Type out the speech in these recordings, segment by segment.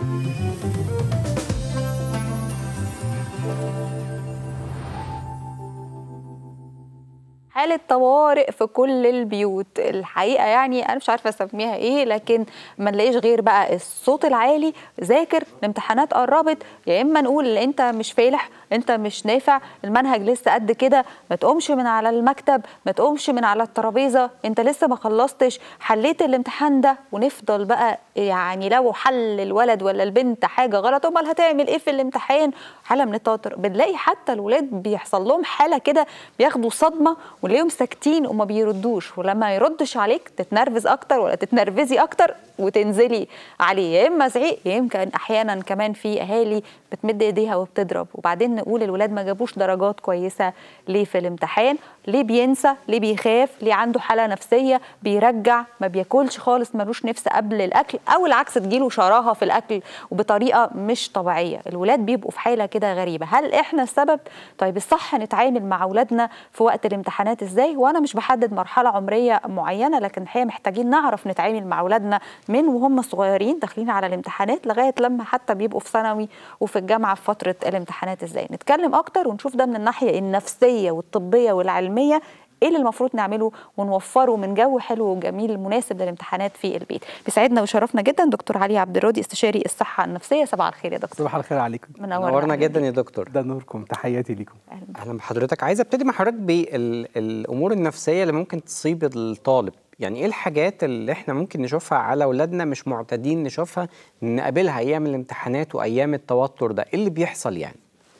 حالة طوارئ في كل البيوت الحقيقة يعني أنا مش عارفة أسميها إيه لكن ما نلاقيش غير بقى الصوت العالي ذاكر الامتحانات قربت يا إما نقول أنت مش فالح أنت مش نافع المنهج لسه قد كده ما تقومش من على المكتب ما تقومش من على الترابيزة أنت لسه ما خلصتش حليت الامتحان ده ونفضل بقى يعني لو حل الولد ولا البنت حاجة غلط أمال هتعمل إيه في الامتحان حالة من التوتر بنلاقي حتى الولاد بيحصل لهم حالة كده بياخدوا صدمة ونلاقيهم ساكتين وما بيردوش ولما يردش عليك تتنرفز اكتر ولا تتنرفزي اكتر وتنزلي عليه يا اما زعيق يا يمكن احيانا كمان في اهالي بتمد ايديها وبتضرب وبعدين نقول الولاد ما جابوش درجات كويسه ليه في الامتحان ليه بينسى ليه بيخاف ليه عنده حاله نفسيه بيرجع ما بياكلش خالص ملوش نفس قبل الاكل او العكس تجيله شراهه في الاكل وبطريقه مش طبيعيه الولاد بيبقوا في حاله كده غريبه هل احنا السبب طيب الصح نتعامل مع اولادنا في وقت الامتحانات ازاي وانا مش بحدد مرحله عمريه معينه لكن الحقيقه محتاجين نعرف نتعامل مع اولادنا من وهم صغيرين داخلين على الامتحانات لغايه لما حتى بيبقوا في ثانوي وفي الجامعه في فتره الامتحانات ازاي نتكلم اكتر ونشوف ده من الناحيه النفسيه والطبيه والعلميه ايه اللي المفروض نعمله ونوفره من جو حلو وجميل مناسب للامتحانات في البيت بيسعدنا ويشرفنا جدا دكتور علي عبد الراضي استشاري الصحه النفسيه صباح الخير يا دكتور صباح الخير عليكم منورنا نورنا جدا يا دكتور ده نوركم تحياتي ليكم أهلاً. اهلا بحضرتك عايز ابتدي مع حضرتك بالامور النفسيه اللي ممكن تصيب الطالب يعني ايه الحاجات اللي احنا ممكن نشوفها على اولادنا مش معتادين نشوفها نقابلها ايام الامتحانات وايام التوتر ده ايه اللي بيحصل يعني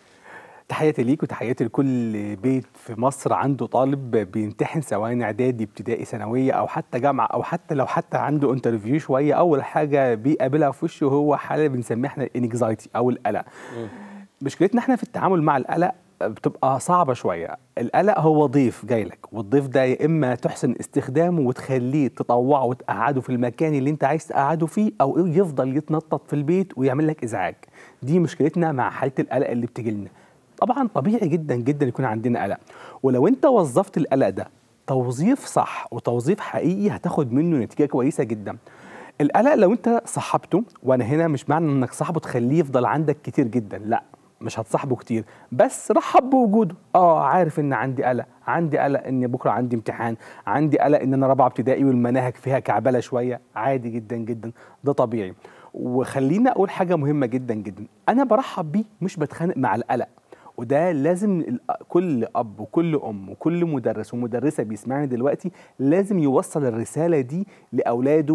تحياتي ليك وتحياتي لكل بيت في مصر عنده طالب بيمتحن سواء اعدادي ابتدائي ثانويه او حتى جامعه او حتى لو حتى عنده انترفيو شويه اول حاجه بيقابلها في وشه هو حاله بنسميها احنا الانكزايتي او القلق مشكلتنا احنا في التعامل مع القلق بتبقى صعبة شوية القلق هو ضيف جاي لك والضيف ده يا إما تحسن استخدامه وتخليه تطوعه وتقعده في المكان اللي أنت عايز تقعده فيه أو يفضل يتنطط في البيت ويعمل لك إزعاج دي مشكلتنا مع حالة القلق اللي بتجي لنا طبعا طبيعي جدا جدا يكون عندنا قلق ولو أنت وظفت القلق ده توظيف صح وتوظيف حقيقي هتاخد منه نتيجة كويسة جدا القلق لو انت صاحبته وانا هنا مش معنى انك صاحبه تخليه يفضل عندك كتير جدا لا مش هتصاحبه كتير بس رحب بوجوده اه عارف ان عندي قلق عندي قلق ان بكره عندي امتحان عندي قلق ان انا رابعه ابتدائي والمناهج فيها كعبله شويه عادي جدا جدا ده طبيعي وخلينا اقول حاجه مهمه جدا جدا انا برحب بيه مش بتخانق مع القلق وده لازم ال- كل اب وكل ام وكل مدرس ومدرسه بيسمعني دلوقتي لازم يوصل الرساله دي لاولاده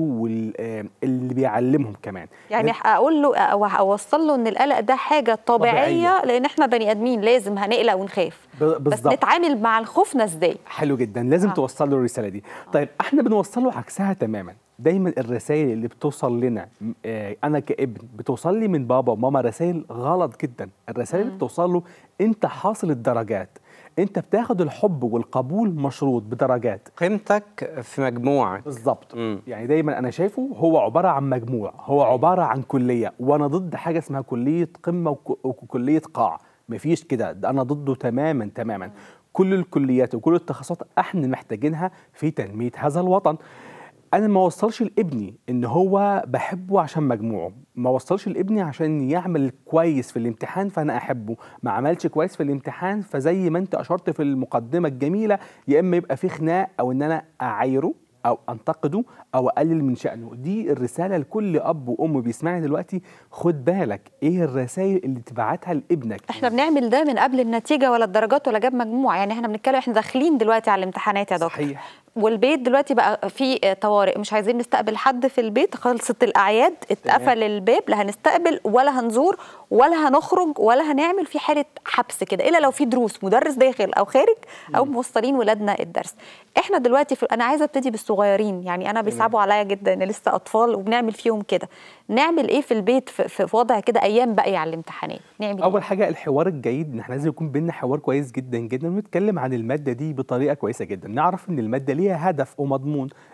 واللي بيعلمهم كمان يعني اقول له او اوصل له ان القلق ده حاجه طبيعيه, طبيعية. لان احنا بني ادمين لازم هنقلق ونخاف ب- بس بالظبط نتعامل مع خوفنا ازاي حلو جدا لازم آه. آه. توصل له الرساله دي طيب احنا بنوصل له عكسها تماما دايما الرسائل اللي بتوصل لنا م- آه انا كابن بتوصل لي من بابا وماما رسائل غلط جدا الرسائل اللي بتوصل له انت حاصل الدرجات انت بتاخد الحب والقبول مشروط بدرجات قيمتك في مجموعه بالظبط مم. يعني دايما انا شايفه هو عباره عن مجموع هو عباره عن كليه وانا ضد حاجه اسمها كليه قمه وك- وكليه قاع مفيش كده ده انا ضده تماما تماما كل الكليات وكل التخصصات احنا محتاجينها في تنميه هذا الوطن انا ما وصلش لابني ان هو بحبه عشان مجموعه ما وصلش لابني عشان يعمل كويس في الامتحان فانا احبه ما عملش كويس في الامتحان فزي ما انت اشرت في المقدمه الجميله يا اما يبقى في خناق او ان انا اعايره او انتقده او اقلل من شانه دي الرساله لكل اب وام بيسمعني دلوقتي خد بالك ايه الرسائل اللي تبعتها لابنك احنا بنعمل ده من قبل النتيجه ولا الدرجات ولا جاب مجموع يعني احنا بنتكلم احنا داخلين دلوقتي على الامتحانات يا دكتور صحيح والبيت دلوقتي بقى في طوارئ مش عايزين نستقبل حد في البيت خلصت الاعياد اتقفل الباب لا هنستقبل ولا هنزور ولا هنخرج ولا هنعمل في حاله حبس كده الا لو في دروس مدرس داخل او خارج او موصلين ولادنا الدرس احنا دلوقتي في انا عايزه ابتدي بالصغيرين يعني انا بيصعبوا عليا جدا ان لسه اطفال وبنعمل فيهم كده نعمل ايه في البيت في, في وضع كده ايام باقيه على الامتحانات نعمل اول إيه؟ حاجه الحوار الجيد ان احنا لازم يكون بينا حوار كويس جدا جدا ونتكلم عن الماده دي بطريقه كويسه جدا نعرف ان الماده ليها هدف ومضمون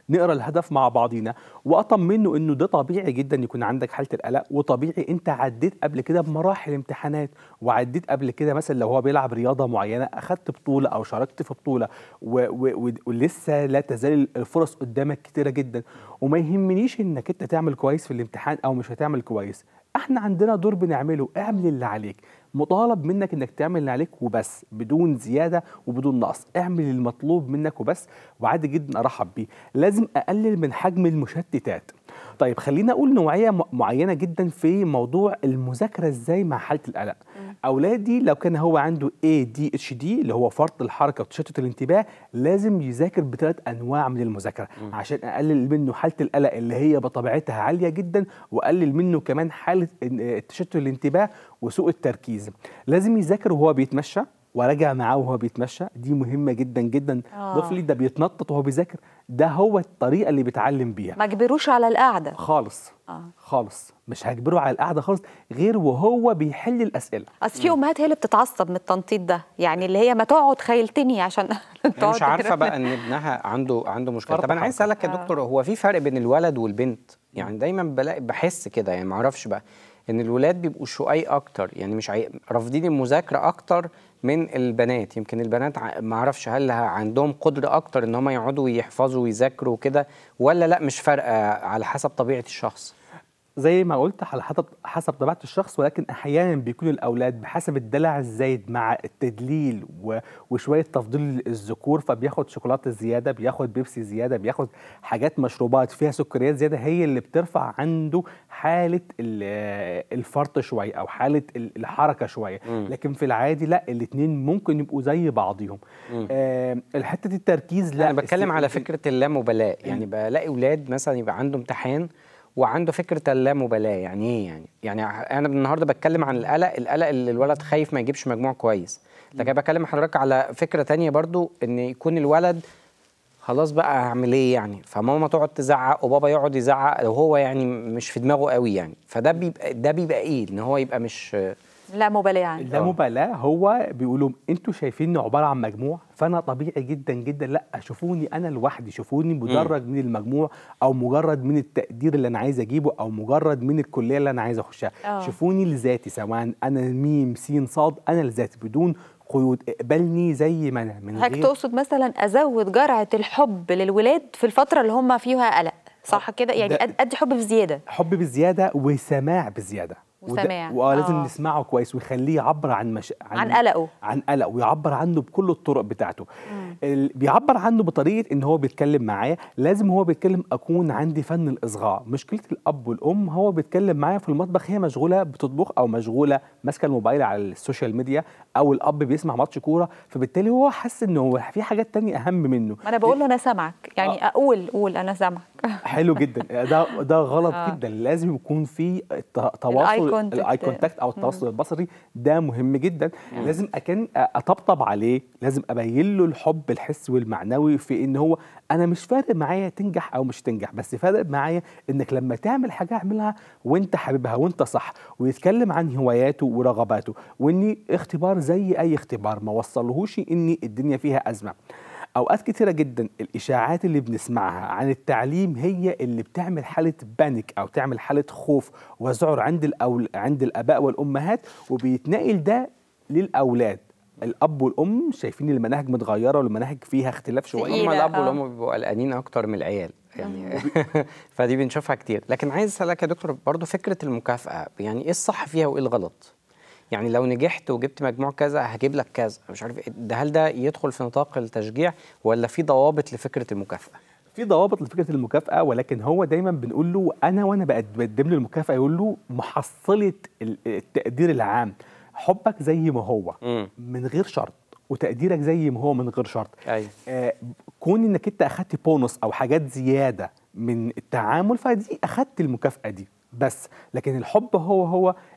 نقرا الهدف مع بعضينا واطمنه انه ده طبيعي جدا يكون عندك حاله القلق وطبيعي انت عديت قبل كده بمراحل امتحانات وعديت قبل كده مثلا لو هو بيلعب رياضه معينه اخدت بطوله او شاركت في بطوله و و و ولسه لا تزال الفرص قدامك كتيره جدا وما يهمنيش انك انت تعمل كويس في الامتحان او مش هتعمل كويس احنا عندنا دور بنعمله اعمل اللي عليك مطالب منك انك تعمل اللي عليك وبس بدون زياده وبدون نقص اعمل المطلوب منك وبس وعادي جدا ارحب بيه لازم اقلل من حجم المشتتات طيب خلينا اقول نوعيه م- معينه جدا في موضوع المذاكره ازاي مع حاله القلق اولادي لو كان هو عنده ADHD اللي هو فرط الحركه وتشتت الانتباه لازم يذاكر بثلاث انواع من المذاكره عشان اقلل منه حاله القلق اللي هي بطبيعتها عاليه جدا واقلل منه كمان حاله إن- تشتت الانتباه وسوء التركيز لازم يذاكر وهو بيتمشى وراجع معاه وهو بيتمشى دي مهمه جدا جدا آه. طفلي ده بيتنطط وهو بيذاكر ده هو الطريقه اللي بيتعلم بيها ما اجبروش على القعده خالص اه خالص مش هجبره على القعده خالص غير وهو بيحل الاسئله اصل في امهات هي اللي بتتعصب من التنطيط ده يعني اللي هي ما تقعد خيلتني عشان هي تقعد مش عارفه تقرا. بقى ان ابنها عنده عنده مشكله فرط طب انا عايز حركة. اسالك يا آه. دكتور هو في فرق بين الولد والبنت يعني دايما بلاقي بحس كده يعني ما اعرفش بقى ان الولاد بيبقوا شقي اكتر يعني مش عاي... رافضين المذاكره اكتر من البنات يمكن البنات ع- ما اعرفش هل ه- عندهم قدره اكتر ان هم يقعدوا يحفظوا ويذاكروا كده ولا لا مش فارقه على حسب طبيعه الشخص زي ما قلت على حسب حسب طبيعه الشخص ولكن احيانا بيكون الاولاد بحسب الدلع الزايد مع التدليل و- وشويه تفضيل الذكور فبياخد شوكولاته زياده بياخد بيبسي زياده بياخد حاجات مشروبات فيها سكريات زياده هي اللي بترفع عنده حاله ال- الفرط شويه او حاله ال- الحركه شويه لكن في العادي لا الاثنين ممكن يبقوا زي بعضهم آه حته التركيز لا لا انا بتكلم على الس- فكره اللامبالاه يعني بلاقي اولاد مثلا يبقى عنده امتحان وعنده فكره اللامبالاه يعني ايه يعني يعني انا النهارده بتكلم عن القلق القلق اللي الولد خايف ما يجيبش مجموع كويس لكن أنا بكلم حضرتك على فكره تانية برضو ان يكون الولد خلاص بقى هعمل ايه يعني فماما تقعد تزعق وبابا يقعد يزعق وهو يعني مش في دماغه قوي يعني فده بيبقى ده بيبقى ايه ان هو يبقى مش لا مبالاه يعني اللامبالاه هو بيقولوا انتوا شايفيني عباره عن مجموع فانا طبيعي جدا جدا لا شوفوني انا لوحدي شوفوني مجرد من المجموع او مجرد من التقدير اللي انا عايز اجيبه او مجرد من الكليه اللي انا عايز اخشها آه. شوفوني لذاتي سواء انا ميم سين صاد انا لذاتي بدون قيود اقبلني زي ما انا من حضرتك غير تقصد مثلا ازود جرعه الحب للولاد في الفتره اللي هم فيها قلق صح كده يعني ده- أد- ادي حب بزياده حب بزياده وسماع بزياده وده- وسماع. ولازم آه. نسمعه كويس ويخليه يعبر عن مش... عن قلقه. عن قلقه ويعبر عنه بكل الطرق بتاعته ال... بيعبر عنه بطريقه ان هو بيتكلم معايا لازم هو بيتكلم اكون عندي فن الاصغاء مشكله الاب والام هو بيتكلم معايا في المطبخ هي مشغوله بتطبخ او مشغوله ماسكه الموبايل على السوشيال ميديا او الاب بيسمع ماتش كوره فبالتالي هو حاسس ان هو في حاجات تانية اهم منه ما انا بقول له انا سامعك يعني اقول قول انا سامعك حلو جدا ده ده غلط آه. جدا لازم يكون في ت- الآي تواصل كونتاكت. الاي كونتاكت او التواصل البصري ده مهم جدا لازم اكن اطبطب عليه لازم ابين له الحب الحسي والمعنوي في ان هو انا مش فارق معايا تنجح او مش تنجح بس فارق معايا انك لما تعمل حاجه اعملها وانت حاببها وانت صح ويتكلم عن هواياته ورغباته واني اختبار زي اي اختبار ما وصلهوش ان الدنيا فيها ازمه اوقات كتيره جدا الاشاعات اللي بنسمعها عن التعليم هي اللي بتعمل حاله بانيك او تعمل حاله خوف وذعر عند الأول عند الاباء والامهات وبيتنقل ده للاولاد الاب والام شايفين المناهج متغيره والمناهج فيها اختلاف شويه تقيلة. هم الاب آه. والام بيبقوا قلقانين اكتر من العيال يعني فدي بنشوفها كتير لكن عايز اسالك يا دكتور برضو فكره المكافاه يعني ايه الصح فيها وايه الغلط يعني لو نجحت وجبت مجموع كذا هجيب لك كذا مش عارف إيه. ده هل ده يدخل في نطاق التشجيع ولا في ضوابط لفكره المكافاه في ضوابط لفكره المكافاه ولكن هو دايما بنقول له انا وانا بقد- بقدم له المكافاه يقول له محصله ال- التقدير العام حبك زي ما هو مم. من غير شرط وتقديرك زي ما هو من غير شرط ايوه آه كون انك انت اخدت بونص او حاجات زياده من التعامل فدي اخدت المكافاه دي بس لكن الحب هو هو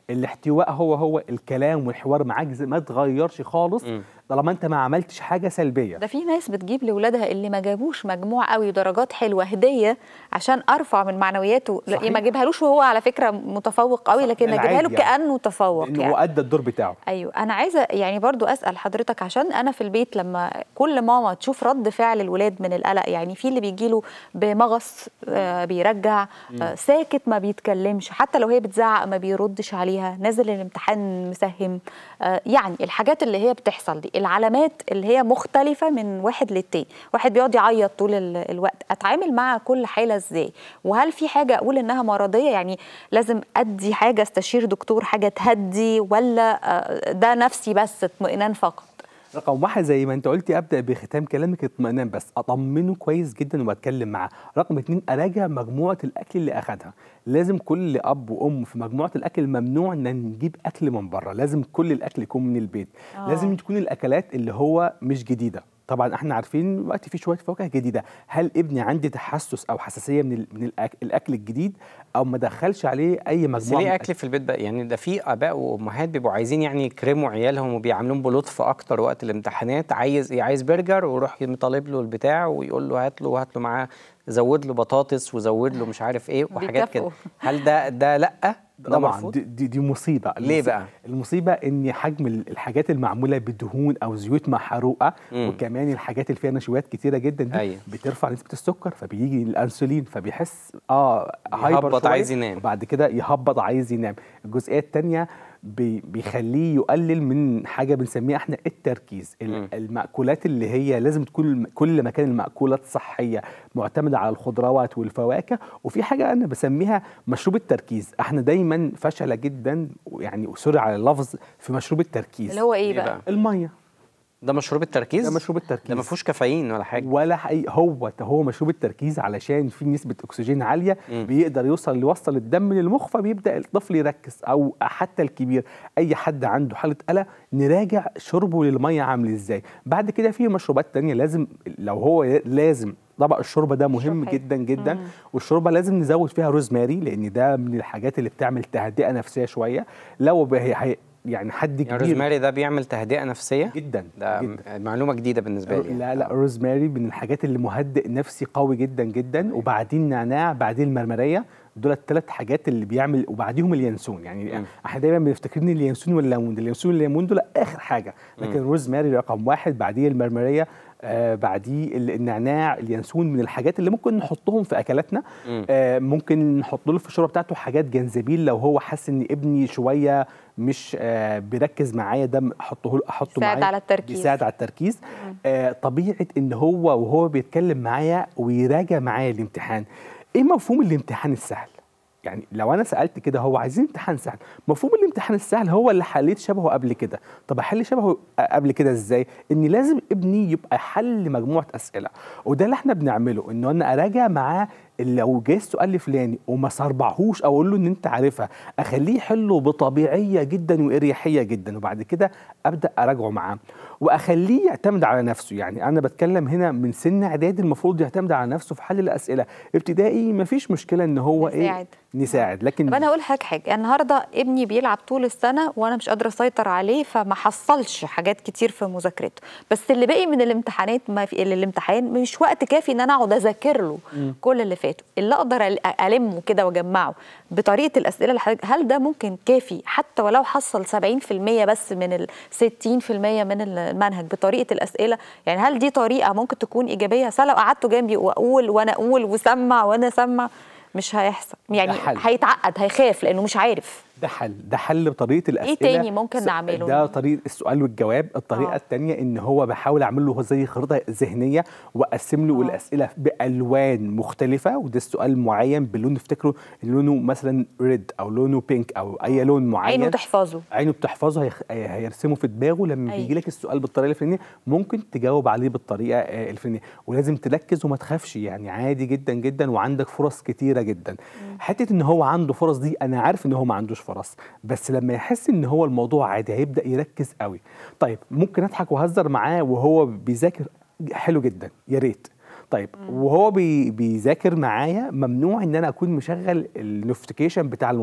الاحتواء هو هو الكلام والحوار معاك زي- ما تغيرش خالص مم. طالما انت ما عملتش حاجه سلبيه ده في ناس بتجيب لاولادها اللي ما جابوش مجموع قوي ودرجات حلوه هديه عشان ارفع من معنوياته لا، صحيح. ما اجيبهالوش وهو على فكره متفوق قوي صح، لكن العادي اجيبها له يعني. كانه تفوق لانه يعني هو ادى الدور بتاعه ايوه انا عايزه يعني برضو اسال حضرتك عشان انا في البيت لما كل ماما تشوف رد فعل الولاد من القلق يعني في اللي بيجي له بمغص آه بيرجع آه ساكت ما بيتكلمش حتى لو هي بتزعق ما بيردش عليها نازل الامتحان مسهم آه يعني الحاجات اللي هي بتحصل دي العلامات اللي هي مختلفه من واحد للتاني واحد بيقعد يعيط طول ال- الوقت اتعامل مع كل حاله ازاي وهل في حاجه اقول انها مرضيه يعني لازم ادي حاجه استشير دكتور حاجه تهدي ولا آه، ده نفسي بس اطمئنان فقط رقم واحد زي ما انت قلتي ابدا بختام كلامك اطمئنان بس اطمنه كويس جدا واتكلم معاه رقم اتنين اراجع مجموعه الاكل اللي اخدها لازم كل اب وام في مجموعه الاكل ممنوع ان نجيب اكل من بره لازم كل الاكل يكون من البيت آه. لازم تكون الاكلات اللي هو مش جديده طبعا احنا عارفين دلوقتي في شويه فواكه جديده هل ابني عندي تحسس او حساسيه من ال- من الأك- الاكل الجديد او ما دخلش عليه اي بس مجموعه ليه من اكل في البيت بقى يعني ده في اباء وامهات بيبقوا عايزين يعني يكرموا عيالهم وبيعاملوهم بلطف اكتر وقت الامتحانات عايز إيه؟ عايز برجر ويروح مطالب له البتاع ويقول له هات له وهات له معاه زود له بطاطس وزود له مش عارف ايه وحاجات كده بيكافئوا. هل ده ده لا ده طبعا مرفوض دي, دي, دي مصيبه ليه المصيبة- بقى؟ المصيبه ان حجم ال- الحاجات المعموله بدهون او زيوت محروقه مم. وكمان الحاجات اللي فيها نشويات كتيره جدا دي أيوة. بترفع نسبه السكر فبيجي الانسولين فبيحس اه يهبط، شوية، عايز ينام. وبعد كده يهبط عايز ينام الجزئيه الثانيه بي بيخليه يقلل من حاجه بنسميها احنا التركيز ال- مم. المأكولات اللي هي لازم تكون الم- كل ما كان المأكولات صحيه معتمده على الخضروات والفواكه وفي حاجه انا بسميها مشروب التركيز احنا دايما فشله جدا يعني سوري على اللفظ في مشروب التركيز اللي هو ايه ليه بقى, بقى؟ الميه ده مشروب التركيز ده مشروب التركيز ده ما فيهوش كافيين ولا حاجه ولا حقيقي هو هو مشروب التركيز علشان في نسبه اكسجين عاليه مم. بيقدر يوصل يوصل الدم للمخ فبيبدا الطفل يركز او حتى الكبير اي حد عنده حاله قلق نراجع شربه للميه عامل ازاي بعد كده في مشروبات تانية لازم لو هو لازم طبق الشوربه ده مهم حلو. جدا جدا مم. والشوربه لازم نزود فيها روزماري لان ده من الحاجات اللي بتعمل تهدئه نفسيه شويه لو ب- هي هي- يعني حد يعني كبير الروزماري ده بيعمل تهدئه نفسيه جدا ده جدا م- معلومه جديده بالنسبه لي لا لا روزماري من الحاجات اللي مهدئ نفسي قوي جدا جدا وبعدين نعناع بعدين المرمريه دول الثلاث حاجات اللي بيعمل وبعديهم اليانسون يعني مم. احنا دايما بنفتكر ان اليانسون والليمون اليانسون والليمون دول اخر حاجه لكن الروزماري رقم واحد بعديه المرمريه آه بعديه ال- النعناع اليانسون من الحاجات اللي ممكن نحطهم في اكلاتنا مم. آه ممكن نحط له في الشوربه بتاعته حاجات جنزبيل لو هو حاسس ان ابني شويه مش آه بيركز معايا ده احطه له احطه يساعد معايا على التركيز. بيساعد على التركيز آه طبيعه ان هو وهو بيتكلم معايا ويراجع معايا الامتحان ايه مفهوم الامتحان السهل يعني لو انا سالت كده هو عايزين امتحان سهل مفهوم الامتحان السهل هو اللي حليت شبهه قبل كده طب احل شبهه قبل كده ازاي ان لازم ابني يبقى حل مجموعه اسئله وده اللي احنا بنعمله انه انا اراجع معاه لو جه السؤال الفلاني وما صربعهوش او اقول له ان انت عارفها اخليه يحله بطبيعيه جدا واريحيه جدا وبعد كده ابدا اراجعه معاه واخليه يعتمد على نفسه يعني انا بتكلم هنا من سن اعدادي المفروض يعتمد على نفسه في حل الاسئله ابتدائي مفيش مشكله ان هو نساعد. ايه نساعد لكن طب انا اقول لك حاجه النهارده ابني بيلعب طول السنه وانا مش قادره اسيطر عليه فما حصلش حاجات كتير في مذاكرته بس اللي باقي من الامتحانات ما في الامتحان مش وقت كافي ان انا اقعد اذاكر له كل اللي فاته اللي اقدر أل- المه كده واجمعه بطريقه الاسئله اللي حضرتك هل ده ممكن كافي حتى ولو حصل 70% بس من ال 60% من المنهج بطريقه الاسئله يعني هل دي طريقه ممكن تكون ايجابيه أصل لو قعدتوا جنبي واقول وانا اقول وسمع وانا اسمع مش هيحصل يعني حل. هيتعقد هيخاف لانه مش عارف ده حل ده حل بطريقه الاسئله تاني ممكن س- نعمله؟ ده طريقه السؤال والجواب الطريقه آه. آه. الثانيه ان هو بحاول اعمل له زي خريطه ذهنيه واقسم له آه. آه. الاسئله بالوان مختلفه وده السؤال معين بلون نفتكره إن لونه مثلا ريد او لونه بينك او اي لون معين عينه تحفظه عينه بتحفظه هيخ... هيرسمه في دماغه لما أيوة. بيجي لك السؤال بالطريقه الفلانيه ممكن تجاوب عليه بالطريقه آه، الفلانيه ولازم تركز وما تخافش يعني عادي جدا جدا وعندك فرص كتيره جدا حته ان هو عنده فرص دي انا عارف ان هو ما عندوش فرص بس لما يحس ان هو الموضوع عادي هيبدا يركز قوي طيب ممكن اضحك واهزر معاه وهو بيذاكر حلو جدا يا ريت طيب وهو بي بيذاكر معايا ممنوع ان انا اكون مشغل النوتيفيكيشن بتاع الموبايل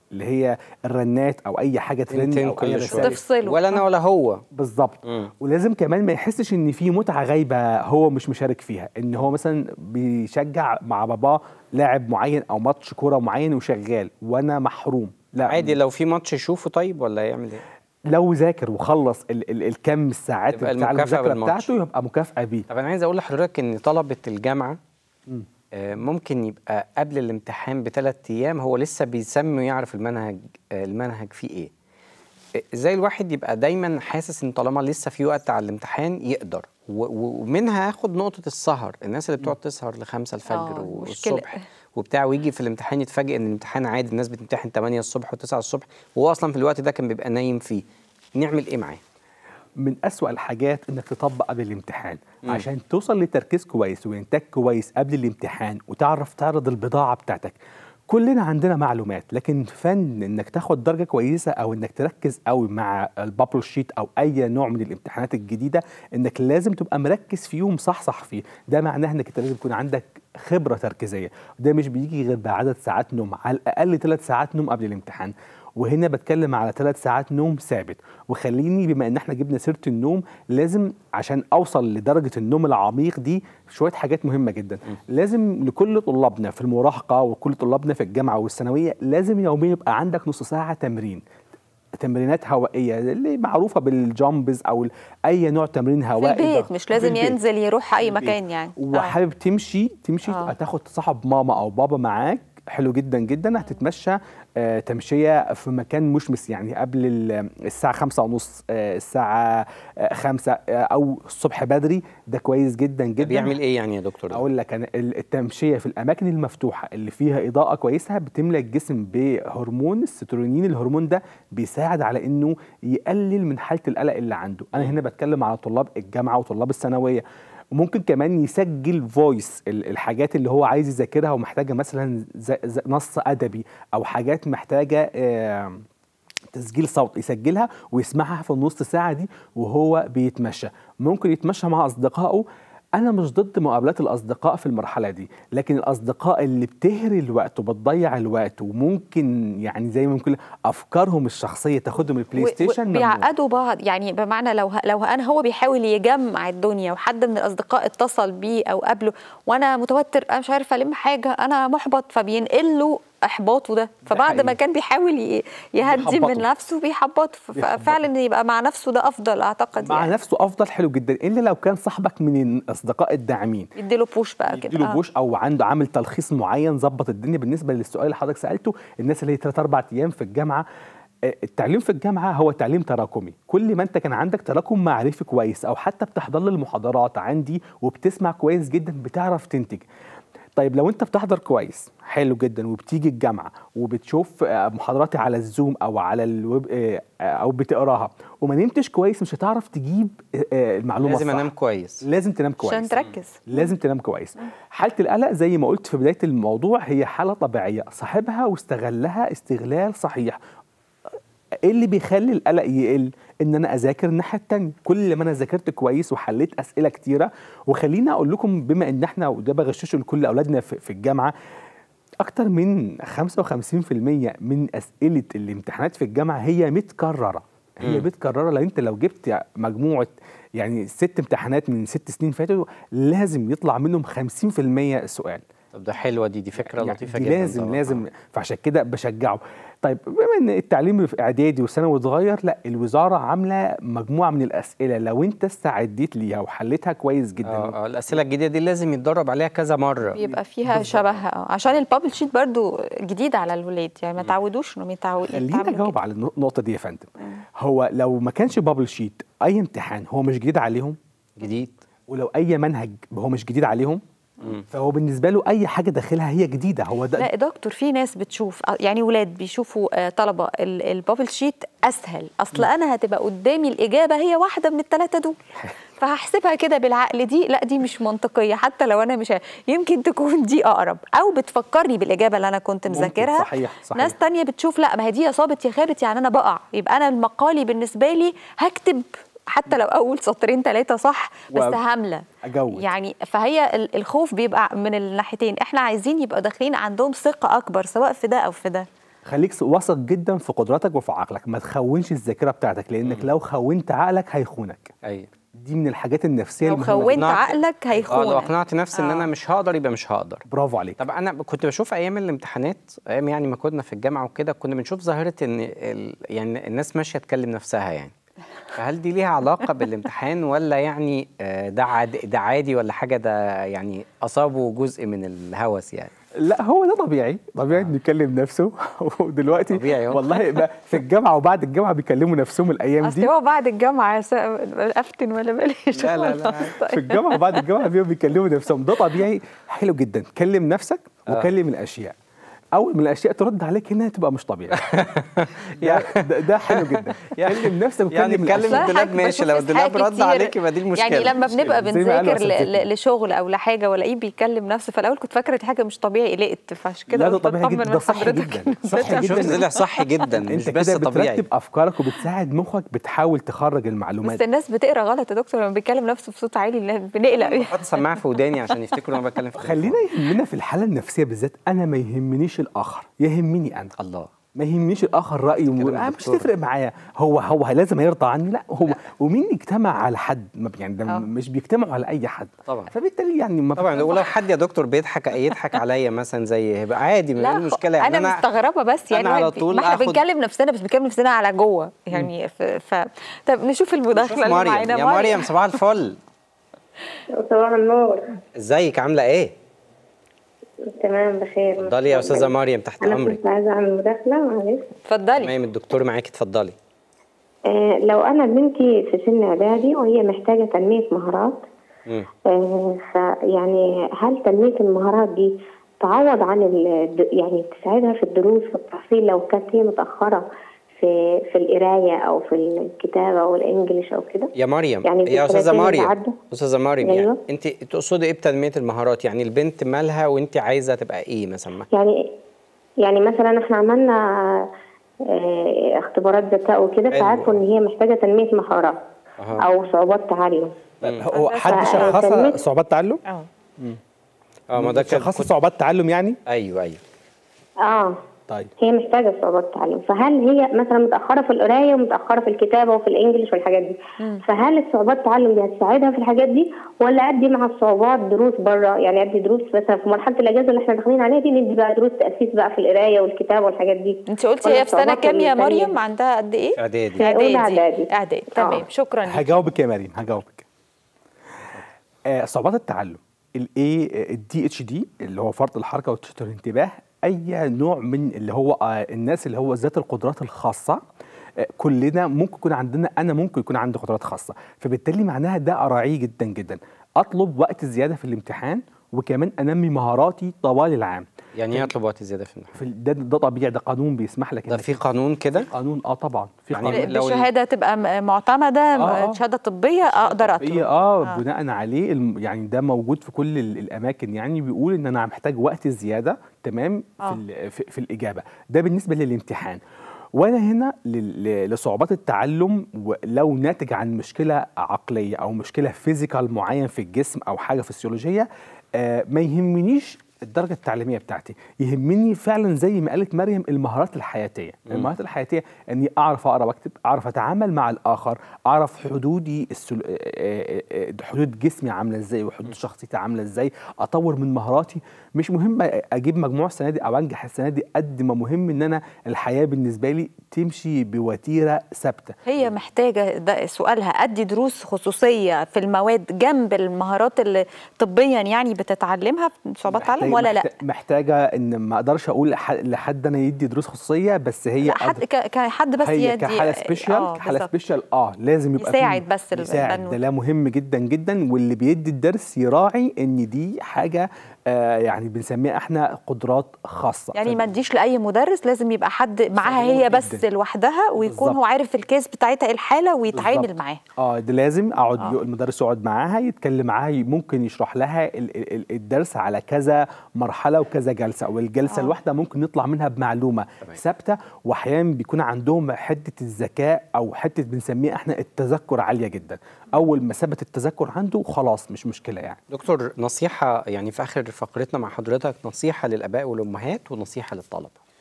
اللي هي الرنات او اي حاجه ترن تنتين او اي كل شويه رسائل تفصله. ولا انا ولا هو بالظبط مم. ولازم كمان ما يحسش ان في متعه غايبه هو مش مشارك فيها ان هو مثلا بيشجع مع باباه لاعب معين او ماتش كوره معين وشغال وانا محروم لا عادي لو في ماتش يشوفه طيب ولا يعمل ايه لو ذاكر وخلص ال ال الكم الساعات يبقى بتاع المكافأة المذاكره بالماتش. بتاعته يبقى مكافاه بيه طب انا عايز اقول لحضرتك ان طلبه الجامعه مم. آه، ممكن يبقى قبل الامتحان بثلاث ايام هو لسه بيسمي ويعرف المنهج آه، المنهج فيه ايه آه، ازاي الواحد يبقى دايما حاسس ان طالما لسه في وقت على الامتحان يقدر و- و- ومنها اخد نقطه السهر الناس اللي بتقعد تسهر لخمسة الفجر آه، والصبح مشكلة. وبتاع ويجي في الامتحان يتفاجئ ان الامتحان عادي الناس بتمتحن 8 الصبح و9 الصبح وهو اصلا في الوقت ده كان بيبقى نايم فيه نعمل ايه معاه من أسوأ الحاجات انك تطبق قبل الامتحان عشان توصل لتركيز كويس وانتاج كويس قبل الامتحان وتعرف تعرض البضاعه بتاعتك كلنا عندنا معلومات لكن فن انك تاخد درجه كويسه او انك تركز قوي مع البابل شيت او اي نوع من الامتحانات الجديده انك لازم تبقى مركز فيه ومصحصح فيه ده معناه انك انت لازم يكون عندك خبره تركيزيه وده مش بيجي غير بعدد ساعات نوم على الاقل ثلاث ساعات نوم قبل الامتحان وهنا بتكلم على ثلاث ساعات نوم ثابت وخليني بما ان احنا جبنا سيره النوم لازم عشان اوصل لدرجه النوم العميق دي شويه حاجات مهمه جدا لازم لكل طلابنا في المراهقه وكل طلابنا في الجامعه والثانويه لازم يوميا يبقى عندك نص ساعه تمرين تمرينات هوائيه اللي معروفه بالجامبز او ال- اي نوع تمرين في هوائي البيت ضغط. مش في لازم البيت. ينزل يروح اي في البيت. مكان يعني آه. وحابب تمشي تمشي آه. تاخد تصاحب ماما او بابا معاك حلو جدا جدا هتتمشى آه تمشيه في مكان مشمس يعني قبل ال- الساعه خمسة ونص آه الساعه آه خمسة آه او الصبح بدري ده كويس جدا جدا بيعمل ايه يعني يا دكتور ده؟ اقول لك انا ال- التمشيه في الاماكن المفتوحه اللي فيها اضاءه كويسه بتملى الجسم بهرمون السيترونين الهرمون ده بيساعد على انه يقلل من حاله القلق اللي عنده انا هنا بتكلم على طلاب الجامعه وطلاب الثانويه وممكن كمان يسجل فويس الحاجات اللي هو عايز يذاكرها ومحتاجه مثلا ز- ز- نص ادبي او حاجات محتاجه آه تسجيل صوت يسجلها ويسمعها في النص ساعة دي وهو بيتمشى ممكن يتمشى مع أصدقائه أنا مش ضد مقابلات الأصدقاء في المرحلة دي لكن الأصدقاء اللي بتهري الوقت وبتضيع الوقت وممكن يعني زي ما بنقول أفكارهم الشخصية تاخدهم البلاي و- ستيشن و- ممنوع. بيعقدوا بعض يعني بمعنى لو ه- لو انا هو بيحاول يجمع الدنيا وحد من الاصدقاء اتصل بيه او قابله وانا متوتر انا مش عارفه الم حاجه انا محبط فبينقل له احباطه ده فبعد ما حقيقي. كان بيحاول ي- يهدي من بيحبطه. نفسه بيحبط ف- بيحبطه. ففعلا يبقى مع نفسه ده افضل اعتقد مع يعني نفسه أفضل حلو جدا إلا لو كان صاحبك من الأصدقاء الداعمين يديله بوش بقى كده يديله آه. بوش او عنده عامل تلخيص معين ظبط الدنيا بالنسبه للسؤال اللي حضرتك سالته الناس اللي هي 3 4 ايام في الجامعه آه، التعليم في الجامعه هو تعليم تراكمي كل ما انت كان عندك تراكم معرفي كويس او حتى بتحضر لي المحاضرات عندي وبتسمع كويس جدا بتعرف تنتج طيب لو انت بتحضر كويس حلو جدا وبتيجي الجامعه وبتشوف آه، محاضراتي على الزوم او على الويب آه، آه، او بتقراها وما نمتش كويس مش هتعرف تجيب آه، آه، المعلومه لازم الصح. انام كويس لازم تنام كويس عشان تركز لازم تنام كويس حاله القلق زي ما قلت في بدايه الموضوع هي حاله طبيعيه صاحبها واستغلها استغلال صحيح ايه اللي بيخلي القلق يقل ان انا اذاكر الناحيه التانية كل ما انا ذاكرت كويس وحليت اسئله كتيره وخليني اقول لكم بما ان احنا وده بغششه لكل اولادنا في, في الجامعه اكتر من 55% من اسئله الامتحانات في الجامعه هي متكرره هي مم. متكرره لو انت لو جبت مجموعه يعني ست امتحانات من ست سنين فاتوا لازم يطلع منهم 50% سؤال طب ده حلوه دي دي فكره يعني لطيفه دي جدا لازم طبعاً. لازم فعشان كده بشجعه طيب بما ان التعليم في اعدادي وثانوي اتغير لا الوزاره عامله مجموعه من الاسئله لو انت استعديت ليها وحليتها كويس جدا اه اه الاسئله الجديده دي لازم يتدرب عليها كذا مره بيبقى فيها شبهها آه. عشان البابل شيت برضو جديد على الولاد يعني ما تعودوش انهم يتعو- خلينا يتعاملوا اجاوب كده. على النق- النقطه دي يا فندم هو لو ما كانش بابل شيت اي امتحان هو مش جديد عليهم جديد ولو اي منهج هو مش جديد عليهم مم. فهو بالنسبه له اي حاجه داخلها هي جديده هو ده لا يا دكتور في ناس بتشوف آه، يعني ولاد بيشوفوا آه، طلبه ال- البابل شيت اسهل اصل انا هتبقى قدامي الاجابه هي واحده من الثلاثه دول فهحسبها كده بالعقل دي لا دي مش منطقيه حتى لو انا مش ه- يمكن تكون دي اقرب او بتفكرني بالاجابه اللي انا كنت ممكن، مذاكرها صحيح، صحيح. ناس تانية بتشوف لا ما هي دي يا صابت يا خابت يعني انا بقع يبقى انا المقالي بالنسبه لي هكتب حتى لو اول سطرين ثلاثه صح بس و- هامله اجود يعني فهي ال- الخوف بيبقى من الناحيتين احنا عايزين يبقى داخلين عندهم ثقة أكبر سواء في ده أو في ده خليك س- واثق جدا في قدراتك وفي عقلك ما تخونش الذاكره بتاعتك لانك لو خونت عقلك هيخونك ايوه دي من الحاجات النفسيه لو المهمة خونت جداً. أقنعت- عقلك اه لو هيخونك اقنعت نفسي ان آه. انا مش هقدر يبقى مش هقدر برافو عليك طب انا كنت بشوف ايام الامتحانات ايام يعني ما كنا في الجامعه وكده كنا بنشوف ظاهره ان ال... يعني الناس ماشيه تكلم نفسها يعني فهل دي ليها علاقه بالامتحان ولا يعني آه، ده عاد ده عادي ولا حاجه ده يعني اصابه جزء من الهوس يعني لا هو ده طبيعي طبيعي انه يكلم نفسه ودلوقتي طبيعي أهو. والله بقى في الجامعه وبعد الجامعه بيكلموا نفسهم الايام اصل دي هو بعد الجامعه س- افتن ولا بلاش لا، لا، لا. خلاص. في الجامعه وبعد الجامعه بيبقوا بيكلموا نفسهم ده طبيعي حلو جدا كلم نفسك وكلم الاشياء اول من الاشياء ترد عليك هنا تبقى مش طبيعي ده, ده, ده حلو جدا كلم نفسك وكلم يعني اتكلم الاشياء الدولاب حاجة ماشي، بشوف لو الدولاب إسحاق رد كتير. عليك يبقى دي المشكلة. يعني لما بنبقى مشكلة. زي ما قالوا بنذاكر ل- أساتذتنا. ل- لشغل او لحاجه والاقيه بيكلم نفسه فالاول كنت فاكره دي حاجه مش طبيعي قلقت فعشان كده لا ده قلت طبيعي أطمن جدا من ده صح حضرتك جدا إن صح ده- شفت جدا طلع صح جدا مش انت بس كده طبيعي بترتب افكارك وبتساعد مخك بتحاول تخرج بس المعلومات الناس بتقرا غلط يا دكتور لما بيتكلم نفسه بصوت عالي لا، بنقلق بحط سماعه في وداني عشان يفتكروا انا بتكلم في التليفون. خلينا يهمنا في الحاله النفسيه بالذات انا ما يهمنيش الاخر يهمني انا الله ما يهمنيش الاخر رايه كلام و- آه مش الدكتور. تفرق معايا هو هو لازم هيرضى عني لا هو ومين يجتمع على حد ما بي- يعني ده آه. مش بيجتمعوا على اي حد طبعا. فبالتالي يعني ما طبعا ولو حد يا دكتور بيضحك يضحك عليا مثلا زي هيبقى عادي ما لا ايه المشكله يعني انا مستغربه بس يعني أنا على هو طول ما احنا آخد- بنكلم نفسنا بس بنكلم نفسنا على جوه يعني ف... ف... طب نشوف المداخله شوف اللي مريم معانا يا مريم صباح الفل صباح النور ازيك عامله ايه تمام بخير اتفضلي يا استاذه مريم تحت انا امرك كنت عايزه اعمل مداخله معلش اتفضلي تمام الدكتور معاكي اتفضلي آه لو انا بنتي في سن اعدادي وهي محتاجه تنميه مهارات مم. آه فيعني هل تنميه المهارات دي تعوض عن ال- يعني تساعدها في الدروس والتحصيل لو كانت هي متاخره في في القرايه او في الكتابه او الانجليش او كده يا مريم يعني يا في استاذه الثلاثين اللي مريم عدوا. استاذه مريم يعني أيوة. انت تقصدي ايه بتنميه المهارات يعني البنت مالها وانت عايزه تبقى ايه مثلا يعني يعني مثلا احنا عملنا آه، اختبارات ذكاء وكده حلو. فعرفوا ان هي محتاجه تنميه مهارات أها. او صعوبات تعلم هو حد آه، شخصها تنمية- صعوبات تعلم؟ اه اه ما ده كان شخصها كنت- صعوبات تعلم يعني؟ ايوه ايوه اه طيب هي محتاجه صعوبات تعلم فهل هي مثلا متاخره في القرايه ومتاخره في الكتابه وفي الانجليش والحاجات دي فهل الصعوبات التعلم دي هتساعدها في الحاجات دي ولا ادي مع الصعوبات دروس بره يعني ادي دروس مثلا في مرحله الاجازه اللي احنا داخلين عليها دي ندي بقى دروس تاسيس بقى في القرايه والكتابه والحاجات دي انت قلتي ولا هي في سنه الصعوبات كام يا التانية؟ مريم عندها قد ايه اعدادي في أولى اعدادي إعدادي. اعدادي تمام آه. شكرا ليك. هجاوبك يا مريم هجاوبك آه صعوبات التعلم الاي الدي اتش دي اللي هو فرط الحركه وتشتت الانتباه اي نوع من اللي هو آه الناس اللي هو ذات القدرات الخاصه آه كلنا ممكن يكون عندنا انا ممكن يكون عندي قدرات خاصه فبالتالي معناها ده اراعيه جدا جدا اطلب وقت زياده في الامتحان وكمان انمي مهاراتي طوال العام يعني ايه اطلب وقت زياده في الامتحان في ال- ده ده طبيعي ده قانون بيسمح لك ده إنك- في قانون كده قانون اه طبعا في يعني قانون لو ال- بشهاده تبقى م- معتمده آه، آه. شهاده طبيه اقدر اطلب هي اه, بناء عليه الم- يعني ده موجود في كل ال- الاماكن يعني بيقول ان انا محتاج وقت زياده تمام آه. في, ال- في, في الاجابه ده بالنسبه للامتحان وانا هنا لل- ل- لصعوبات التعلم ولو ناتج عن مشكله عقليه او مشكله فيزيكال معين في الجسم او حاجه فسيولوجيه آه ما يهمنيش الدرجه التعليميه بتاعتي يهمني فعلا زي ما قالت مريم المهارات الحياتيه المهارات الحياتيه اني اعرف اقرا واكتب اعرف اتعامل مع الاخر اعرف حدودي السل... آه، آه، آه، حدود جسمي عامله ازاي وحدود شخصيتي عامله ازاي اطور من مهاراتي مش مهم اجيب مجموع السنه دي او انجح السنه دي قد ما مهم ان انا الحياه بالنسبه لي تمشي بوتيره ثابته هي محتاجة ده سؤالها أدي دروس خصوصية في المواد جنب المهارات اللي طبيا يعني بتتعلمها في صعوبات تعلم ولا لا؟ محت- محتاجه ان ما اقدرش اقول لح- لحد انا يدي دروس خصوصيه بس هي لا حد ك- كحد بس هي يدي كحاله سبيشال آه، كحاله بالظبط. سبيشال اه لازم يبقى يساعد فيه- بس ال- يساعد البنوت. ده لا مهم جدا جدا واللي بيدي الدرس يراعي ان دي حاجه آه يعني بنسميها احنا قدرات خاصه يعني ف- ما تديش لاي مدرس لازم يبقى حد معاها صحيح هي بس جداً. لوحدها ويكون بالظبط. هو عارف الكيس بتاعتها إيه الحاله ويتعامل بالظبط. معاها اه ده لازم اقعد آه. المدرس يقعد معاها يتكلم معاها ي- ممكن يشرح لها ال- ال- ال- الدرس على كذا مرحله وكذا جلسه والجلسه آه. الواحده ممكن يطلع منها بمعلومه تمام. ثابته واحيانا بيكون عندهم حته الذكاء او حته بنسميها احنا التذكر عاليه جدا اول ما ثبت التذكر عنده خلاص مش مشكله يعني دكتور نصيحه يعني في اخر فقرتنا مع حضرتك نصيحه للاباء والامهات ونصيحه للطلبه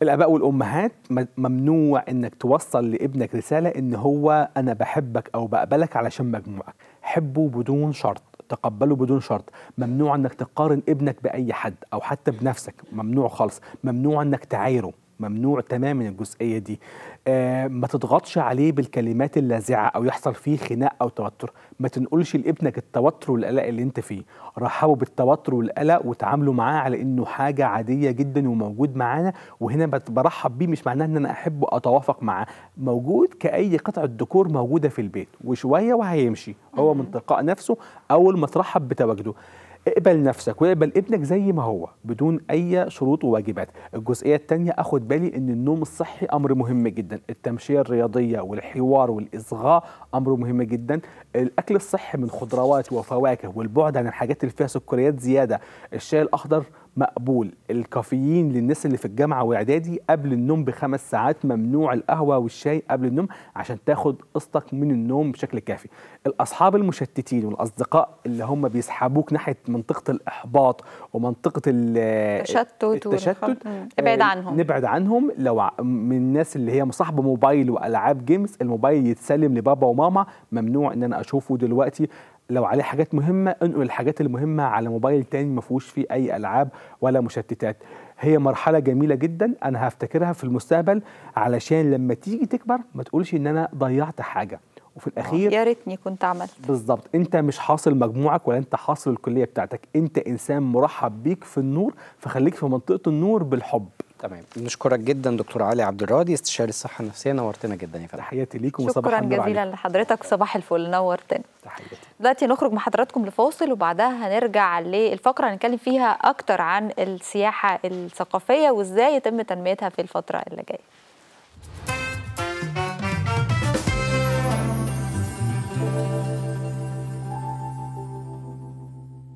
الاباء والامهات م- ممنوع انك توصل لابنك رساله ان هو انا بحبك او بقبلك علشان مجموعك حبه بدون شرط تقبله بدون شرط ممنوع انك تقارن ابنك باي حد او حتى بنفسك ممنوع خالص ممنوع انك تعايره ممنوع تماما الجزئيه دي آه ما تضغطش عليه بالكلمات اللاذعه او يحصل فيه خناق او توتر ما تنقلش لابنك التوتر والقلق اللي انت فيه رحبوا بالتوتر والقلق وتعاملوا معاه على انه حاجه عاديه جدا وموجود معانا وهنا بت- برحب بيه مش معناه ان انا احبه اتوافق معاه موجود كاي قطعه ديكور موجوده في البيت وشويه وهيمشي هو من تلقاء نفسه اول ما ترحب بتواجده اقبل نفسك واقبل ابنك زي ما هو بدون اي شروط وواجبات الجزئيه الثانيه اخد بالي ان النوم الصحي امر مهم جدا التمشيه الرياضيه والحوار والاصغاء امر مهم جدا الاكل الصحي من خضروات وفواكه والبعد عن الحاجات اللي فيها سكريات زياده الشاي الاخضر مقبول الكافيين للناس اللي في الجامعه واعدادي قبل النوم بخمس ساعات ممنوع القهوه والشاي قبل النوم عشان تاخد قسطك من النوم بشكل كافي الاصحاب المشتتين والاصدقاء اللي هم بيسحبوك ناحيه منطقه الاحباط ومنطقه ال- التشتت التشتت والخط- مم. ابعد آه، عنهم. نبعد عنهم لو ع- من الناس اللي هي مصاحبه موبايل والعاب جيمز الموبايل يتسلم لبابا وماما ممنوع ان انا اشوفه دلوقتي لو عليه حاجات مهمه انقل الحاجات المهمه على موبايل تاني ما فيهوش فيه اي العاب ولا مشتتات هي مرحله جميله جدا انا هفتكرها في المستقبل علشان لما تيجي تكبر ما تقولش ان انا ضيعت حاجه وفي الاخير يا ريتني كنت عملت بالظبط انت مش حاصل مجموعك ولا انت حاصل الكليه بتاعتك انت انسان مرحب بيك في النور فخليك في منطقه النور بالحب تمام نشكرك جدا دكتور علي عبد الراضي استشاري الصحه النفسيه نورتنا جدا يا فندم تحياتي ليكم وصباح شكرا النور جزيلا عليكم. لحضرتك صباح الفل نورتنا تحياتي دلوقتي نخرج مع حضراتكم لفاصل وبعدها هنرجع للفقره اللي هنتكلم فيها اكتر عن السياحه الثقافيه وازاي يتم تنميتها في الفتره اللي جايه